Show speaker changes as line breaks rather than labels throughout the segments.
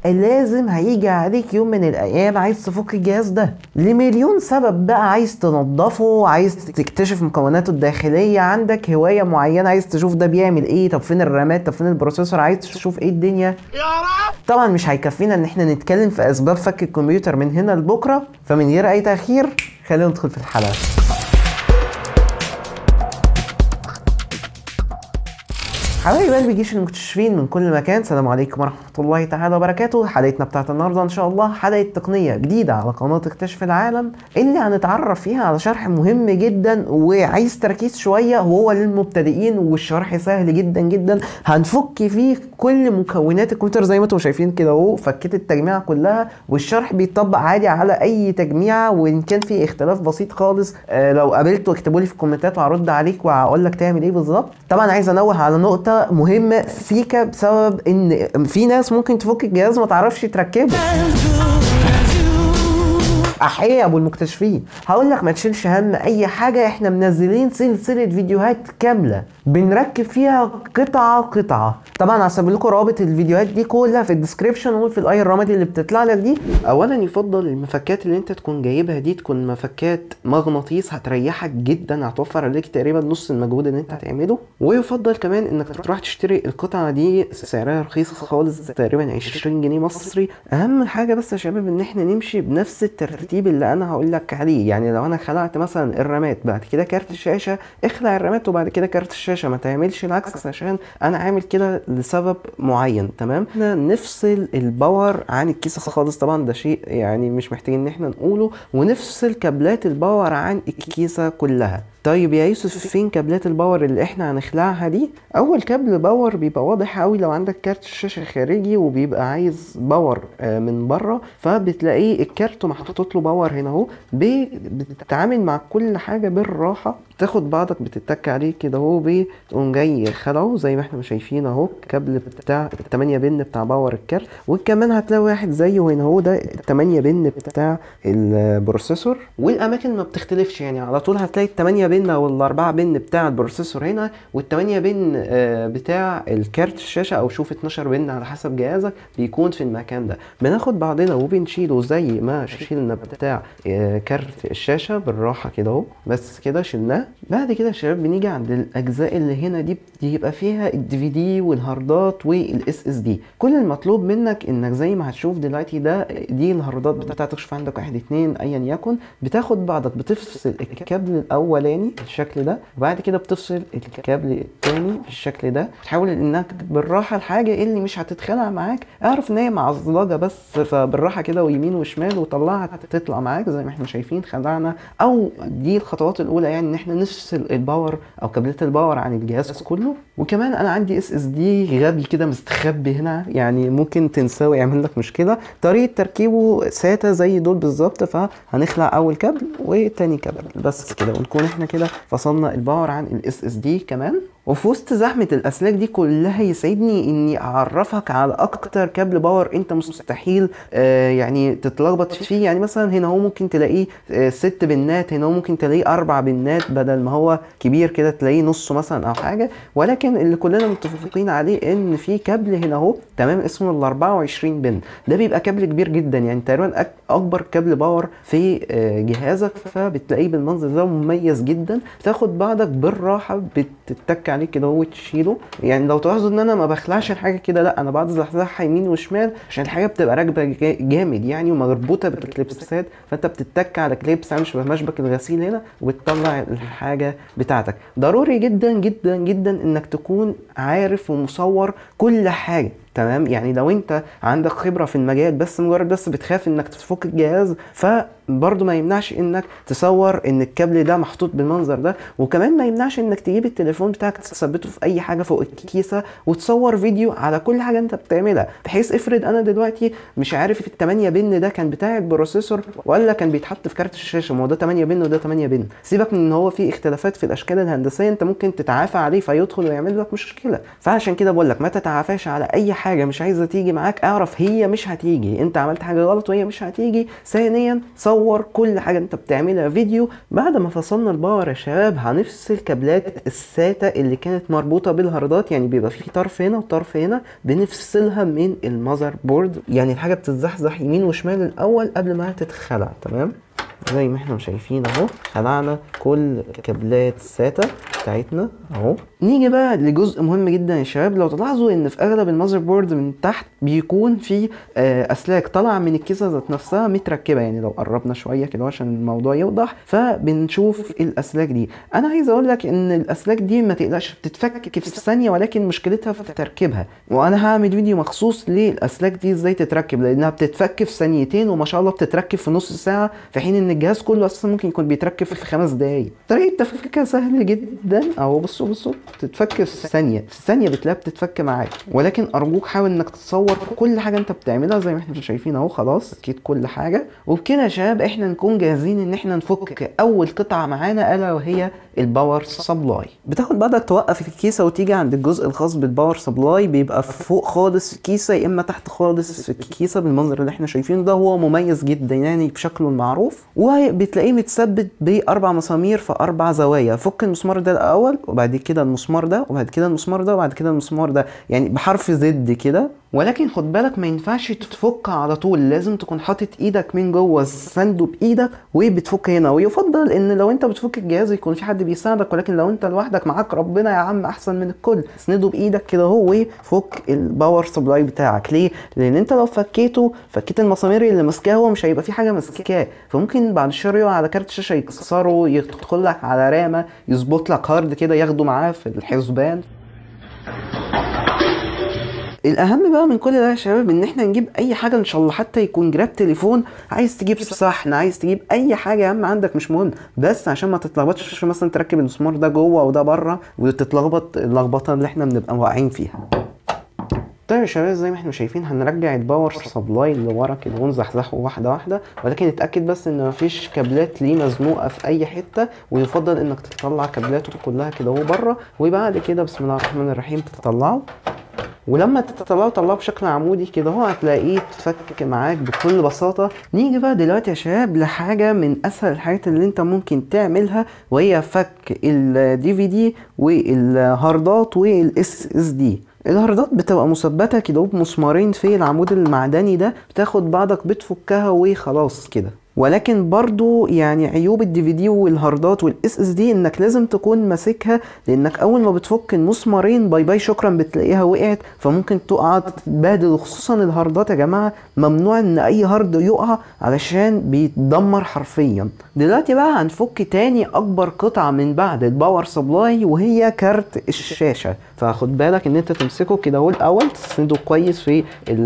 لازم هيجي عليك يوم من الايام عايز تفك الجهاز ده لمليون سبب بقى عايز تنضفه عايز تكتشف مكوناته الداخليه عندك هوايه معينه عايز تشوف ده بيعمل ايه طب فين الرامات طب فين البروسيسور عايز تشوف ايه الدنيا طبعا مش هيكفينا ان احنا نتكلم في اسباب فك الكمبيوتر من هنا لبكره فمن غير اي تاخير خلينا ندخل في الحلقه حبايب قلبي جيش المكتشفين من كل مكان السلام عليكم ورحمه الله تعالى وبركاته حلقتنا بتاعت النهارده ان شاء الله حلقه تقنيه جديده على قناه اكتشف العالم اللي هنتعرف فيها على شرح مهم جدا وعايز تركيز شويه وهو للمبتدئين والشرح سهل جدا جدا هنفك فيه كل مكونات الكمبيوتر زي ما انتم شايفين كده اهو فكيت التجميعه كلها والشرح بيطبق عادي على اي تجميعه وان كان في اختلاف بسيط خالص آه لو قابلته اكتبوا لي في الكومنتات وهرد عليك وهقول لك تعمل ايه بالظبط طبعا عايز انوه على نقطه مهمه فيك بسبب ان في ناس ممكن تفك الجهاز ما تعرفش تركبه احيي يا ابو المكتشفين هقول لك ما تشيلش هم اي حاجه احنا منزلين سلسله فيديوهات كامله بنركب فيها قطعه قطعه طبعا هسيب لكم روابط الفيديوهات دي كلها في الديسكربشن وفي الاي الرمادي اللي بتطلع لك دي اولا يفضل المفكات اللي انت تكون جايبها دي تكون مفكات مغناطيس هتريحك جدا هتوفر عليك تقريبا نص المجهود اللي انت هتعمله ويفضل كمان انك تروح تشتري القطعه دي سعرها رخيص خالص تقريبا 20 جنيه مصري اهم حاجه بس يا شباب ان احنا نمشي بنفس الترتيب اللي انا هقول لك عليه يعني لو انا خلعت مثلا الرامات بعد كده كارت الشاشه اخلع الرامات وبعد كده كارت الشاشه ما تعملش العكس عشان انا عامل كده لسبب معين تمام احنا نفصل الباور عن الكيسه خالص طبعا ده شيء يعني مش محتاجين ان احنا نقوله ونفصل كابلات الباور عن الكيسه كلها طيب يا يوسف فين كابلات الباور اللي احنا هنخلعها دي اول كابل باور بيبقى واضح قوي لو عندك كارت الشاشه خارجي وبيبقى عايز باور من بره فبتلاقيه الكارت محطوط له باور هنا اهو بتتعامل مع كل حاجه بالراحه تاخد بعضك بتتك عليه كده اهو بتقوم جاي خلعه زي ما احنا شايفين اهو الكابل بتاع ال 8 بن بتاع باور الكارت وكمان هتلاقي واحد زيه هنا اهو ده ال 8 بن بتاع البروسيسور والاماكن ما بتختلفش يعني على طول هتلاقي ال 8 بن او الاربعة بن بتاع البروسيسور هنا والتمانية بن بتاع الكارت الشاشة او شوف 12 بن على حسب جهازك بيكون في المكان ده بناخد بعضنا وبنشيله زي ما شيلنا بتاع كارت الشاشة بالراحة كده اهو بس كده شلناه بعد كده يا شباب بنيجي عند الاجزاء اللي هنا دي بيبقى فيها الدي في دي والهاردات والاس اس دي كل المطلوب منك انك زي ما هتشوف دلوقتي ده دي الهاردات بتاعتك شوف عندك واحد اتنين ايا يكن بتاخد بعضك بتفصل الكابل الاولاني بالشكل ده وبعد كده بتفصل الكابل التاني بالشكل ده تحاول انك بالراحه الحاجه اللي مش هتتخلع معاك اعرف ان هي معصلجه بس فبالراحه كده ويمين وشمال وطلعها تطلع معاك زي ما احنا شايفين خلعنا او دي الخطوات الاولى يعني ان احنا نفصل الباور او كابلات الباور عن الجهاز كله وكمان انا عندي اس اس دي غبي كده مستخبي هنا يعني ممكن تنساه ويعمل لك مشكله طريقه تركيبه ساتا زي دول بالظبط فهنخلع اول كابل وتاني كابل بس كده ونكون احنا كده فصلنا الباور عن الاس اس دي كمان وفي وسط زحمة الأسلاك دي كلها يسعدني إني أعرفك على أكتر كابل باور أنت مستحيل آه يعني تتلخبط فيه يعني مثلا هنا هو ممكن تلاقيه آه ست بنات هنا هو ممكن تلاقيه أربع بنات بدل ما هو كبير كده تلاقيه نصه مثلا أو حاجة ولكن اللي كلنا متفقين عليه إن في كابل هنا أهو تمام اسمه ال 24 بن ده بيبقى كابل كبير جدا يعني تقريبا أكبر كابل باور في آه جهازك فبتلاقيه بالمنظر ده مميز جدا بتاخد بعضك بالراحة بتتك عليه كده هو تشيله يعني لو تلاحظوا ان انا ما بخلعش الحاجه كده لا انا بعد زحزحها يمين وشمال عشان الحاجه بتبقى راكبه جامد يعني ومربوطه بالكليبسات فانت بتتك على كليبس عامل شبه مشبك الغسيل هنا وبتطلع الحاجه بتاعتك ضروري جدا جدا جدا انك تكون عارف ومصور كل حاجه تمام يعني لو انت عندك خبره في المجال بس مجرد بس بتخاف انك تفك الجهاز فبرضه ما يمنعش انك تصور ان الكابل ده محطوط بالمنظر ده وكمان ما يمنعش انك تجيب التليفون بتاعك تثبته في اي حاجه فوق الكيسه وتصور فيديو على كل حاجه انت بتعملها بحيث افرض انا دلوقتي مش عارف ال 8 بن ده كان بتاع البروسيسور ولا كان بيتحط في كارت الشاشه ما هو ده 8 بن وده 8 بن سيبك من ان هو في اختلافات في الاشكال الهندسيه انت ممكن تتعافى عليه فيدخل ويعمل لك مشكله فعشان كده بقول لك ما تتعافاش على اي حاجه مش عايزه تيجي معاك اعرف هي مش هتيجي انت عملت حاجه غلط وهي مش هتيجي ثانيا صور كل حاجه انت بتعملها فيديو بعد ما فصلنا الباور يا شباب هنفصل كابلات الساتا اللي كانت مربوطه بالهاردات يعني بيبقى في طرف هنا وطرف هنا بنفصلها من المذر بورد يعني الحاجه بتتزحزح يمين وشمال الاول قبل ما تتخلع تمام زي ما احنا شايفين اهو خلعنا كل كابلات الساتا بتاعتنا اهو نيجي بقى لجزء مهم جدا يا شباب لو تلاحظوا ان في اغلب المذر بورد من تحت بيكون في آه، اسلاك طالعه من الكيسه ذات نفسها متركبه يعني لو قربنا شويه كده عشان الموضوع يوضح فبنشوف الاسلاك دي انا عايز اقول لك ان الاسلاك دي ما تقلقش بتتفك في ثانيه ولكن مشكلتها في تركيبها وانا هعمل فيديو مخصوص للاسلاك دي ازاي تتركب لانها بتتفك في ثانيتين وما شاء الله بتتركب في نص ساعه في حين ان الجهاز كله اساسا ممكن يكون بيتركب في خمس دقايق طريقه تفكيكها سهله جدا اهو بصوا بصوا تتفك في ثانيه في ثانيه بتلاقيها بتتفك معاك ولكن ارجوك حاول انك تتصور كل حاجه انت بتعملها زي ما احنا شايفين اهو خلاص فكيت كل حاجه وبكده يا شباب احنا نكون جاهزين ان احنا نفك اول قطعه معانا الا وهي الباور سبلاي بتاخد بعدك توقف الكيسه وتيجي عند الجزء الخاص بالباور سبلاي بيبقى فوق خالص في الكيسه يا اما تحت خالص في الكيسه بالمنظر اللي احنا شايفينه ده هو مميز جدا يعني بشكله المعروف وبتلاقيه متثبت باربع مسامير في اربع زوايا فك المسمار ده الاول وبعد كده المسمار ده وبعد كده المسمار ده وبعد كده المسمار ده يعني بحرف زد كده ولكن خد بالك ما ينفعش تفك على طول لازم تكون حاطط ايدك من جوه سنده بايدك وبتفك هنا ويفضل ان لو انت بتفك الجهاز يكون في حد بيساعدك ولكن لو انت لوحدك معاك ربنا يا عم احسن من الكل اسنده بايدك كده اهو وفك الباور سبلاي بتاعك ليه لان انت لو فكيته فكيت المسامير اللي ماسكاه هو مش هيبقى في حاجه ماسكاه فممكن بعد الشر يقع على كارت الشاشه يكسره يدخل لك على رامه يظبط لك هارد كده ياخده معاه في الحسبان الاهم بقى من كل ده يا شباب ان احنا نجيب اي حاجه ان شاء الله حتى يكون جراب تليفون عايز تجيب صحن عايز تجيب اي حاجه يا عم عندك مش مهم بس عشان ما تتلخبطش عشان مثلا تركب المسمار ده جوه وده بره وتتلخبط اللخبطه اللي احنا بنبقى واقعين فيها طيب يا شباب زي ما احنا شايفين هنرجع الباور سبلاي اللي ورا كده ونزحزحه واحده واحده ولكن اتاكد بس ان مفيش كابلات ليه مزنوقه في اي حته ويفضل انك تطلع كابلاته كلها كده اهو بره وبعد كده بسم الله الرحمن الرحيم تطلعه ولما تطلعه طلعه بشكل عمودي كده اهو هتلاقيه تفك معاك بكل بساطة نيجي بقى دلوقتي يا شباب لحاجة من اسهل الحاجات اللي انت ممكن تعملها وهي فك الدي في دي والهاردات والاس اس دي الهاردات بتبقى مثبته كده بمسمارين في العمود المعدني ده بتاخد بعضك بتفكها وخلاص كده ولكن برضو يعني عيوب الدي في دي والهاردات والاس اس دي انك لازم تكون ماسكها لانك اول ما بتفك المسمارين باي باي شكرا بتلاقيها وقعت فممكن تقع تتبهدل وخصوصا الهاردات يا جماعه ممنوع ان اي هارد يقع علشان بيتدمر حرفيا دلوقتي بقى هنفك تاني اكبر قطعه من بعد الباور سبلاي وهي كارت الشاشه فخد بالك ان انت تمسكه كده اهو الاول تسنده كويس في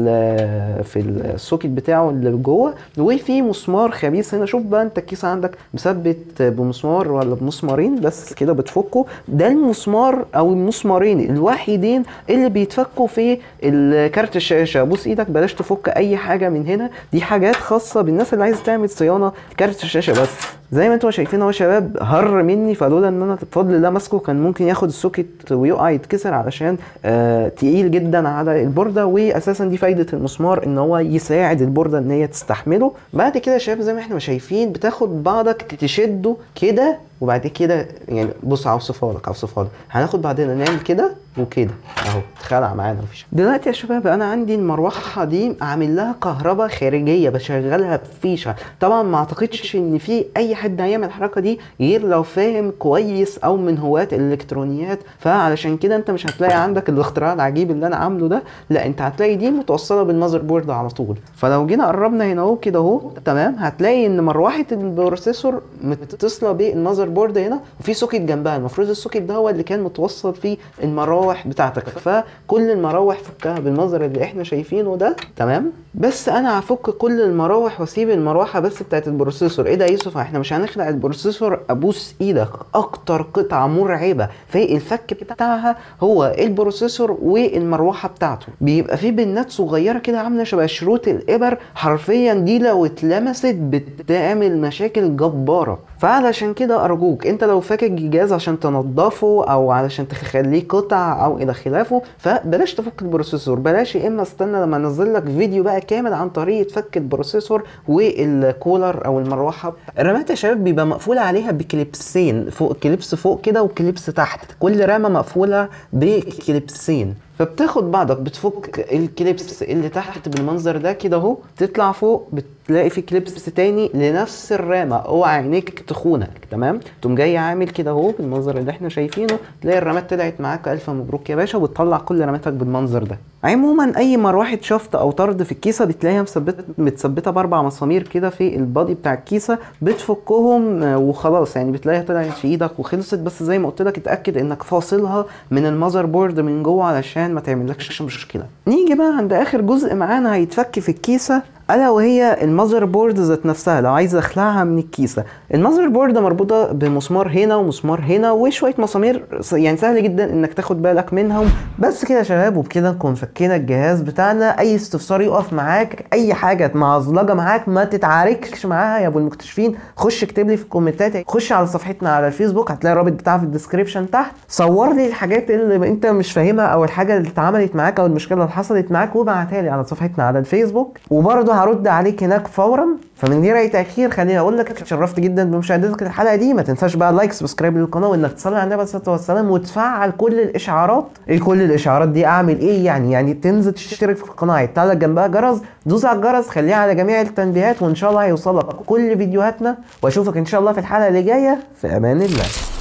ال في السوكت بتاعه اللي جوه وفي مسمار خبيث هنا شوف بقى انت الكيس عندك مثبت بمسمار ولا بمسمارين بس كده بتفكه ده المسمار او المسمارين الوحيدين اللي بيتفكوا في كارت الشاشه بص ايدك بلاش تفك اي حاجه من هنا دي حاجات خاصه بالناس اللي عايزه تعمل صيانه كارت الشاشه بس زي ما انتوا شايفين اهو يا شباب هر مني فلولا ان انا بفضل الله ماسكه كان ممكن ياخد السوكت ويقع يتكسر علشان آه تقيل جدا على البورده واساسا دي فايده المسمار ان هو يساعد البورده ان هي تستحمله بعد كده يا شباب زي ما احنا شايفين بتاخد بعضك تشده كده وبعد كده يعني بص هوصفها لك هوصفها لك هناخد بعدين نعمل كده وكده اهو اتخلع معانا مفيش دلوقتي يا شباب انا عندي المروحه دي عامل لها كهرباء خارجيه بشغلها بفيشه طبعا ما اعتقدش ان في اي حد هيعمل الحركه دي غير لو فاهم كويس او من هواة الالكترونيات فعلشان كده انت مش هتلاقي عندك الاختراع العجيب اللي انا عامله ده لا انت هتلاقي دي متوصله بالمذر بورد على طول فلو جينا قربنا هنا اهو كده اهو تمام هتلاقي ان مروحه البروسيسور متصله بالمذر بورد هنا وفي سوكت جنبها المفروض السوكت ده هو اللي كان متوصل فيه المراوح بتاعتك فكل المراوح فكها بالمنظر اللي احنا شايفينه ده تمام بس انا هفك كل المراوح واسيب المروحه بس بتاعت البروسيسور ايه ده يا يوسف احنا مش هنخلع البروسيسور ابوس ايدك اكتر قطعه مرعبه في الفك بتاعها هو البروسيسور والمروحه بتاعته بيبقى في بنات صغيره كده عامله شبه شروط الابر حرفيا دي لو اتلمست بتعمل مشاكل جباره فعلشان كده ارجوك انت لو فاكر الجهاز عشان تنضفه او علشان تخليه قطع او الى خلافه فبلاش تفك البروسيسور بلاش يا اما استنى لما انزل لك فيديو بقى كامل عن طريقه فك البروسيسور والكولر او المروحه الرامات يا شباب بيبقى مقفول عليها بكليبسين فوق كليبس فوق كده وكليبس تحت كل رامه مقفوله بكليبسين فبتاخد بعضك بتفك الكليبس اللي تحت بالمنظر ده كده اهو تطلع فوق بتلاقي في كليبس تاني لنفس الرامه اوعى عينيك تخونك تمام تقوم جاي عامل كده اهو بالمنظر اللي احنا شايفينه تلاقي الرامات طلعت معاك الف مبروك يا باشا وتطلع كل راماتك بالمنظر ده عموما اي مروحه شفط او طرد في الكيسه بتلاقيها مثبته متثبته باربع مسامير كده في البادي بتاع الكيسه بتفكهم وخلاص يعني بتلاقيها طلعت في ايدك وخلصت بس زي ما قلت لك اتاكد انك فاصلها من المذر بورد من جوه علشان ما تعملكش مشكله نيجي بقى عند اخر جزء معانا هيتفك في الكيسه الا وهي المذر بورد ذات نفسها لو عايز اخلعها من الكيسه المذر بورد مربوطه بمسمار هنا ومسمار هنا وشويه مسامير يعني سهل جدا انك تاخد بالك منهم بس كده يا شباب وبكده نكون فكينا الجهاز بتاعنا اي استفسار يقف معاك اي حاجه معزلجه معاك ما تتعاركش معاها يا ابو المكتشفين خش اكتب لي في الكومنتات خش على صفحتنا على الفيسبوك هتلاقي الرابط بتاعها في الديسكريبشن تحت صور لي الحاجات اللي انت مش فاهمها او الحاجه اللي اتعملت معاك او المشكله اللي حصلت معاك وابعتها لي على صفحتنا على الفيسبوك وبرضه هرد عليك هناك فورا فمن غير اي تاخير خليني اقول لك اتشرفت جدا بمشاهدتك الحلقه دي ما تنساش بقى لايك سبسكرايب للقناه وانك تصلي على النبي عليه الصلاه والسلام وتفعل كل الاشعارات ايه كل الاشعارات دي اعمل ايه يعني يعني تنزل تشترك في القناه يطلع لك جنبها جرس دوس على الجرس خليها على جميع التنبيهات وان شاء الله هيوصلك كل فيديوهاتنا واشوفك ان شاء الله في الحلقه اللي جايه في امان الله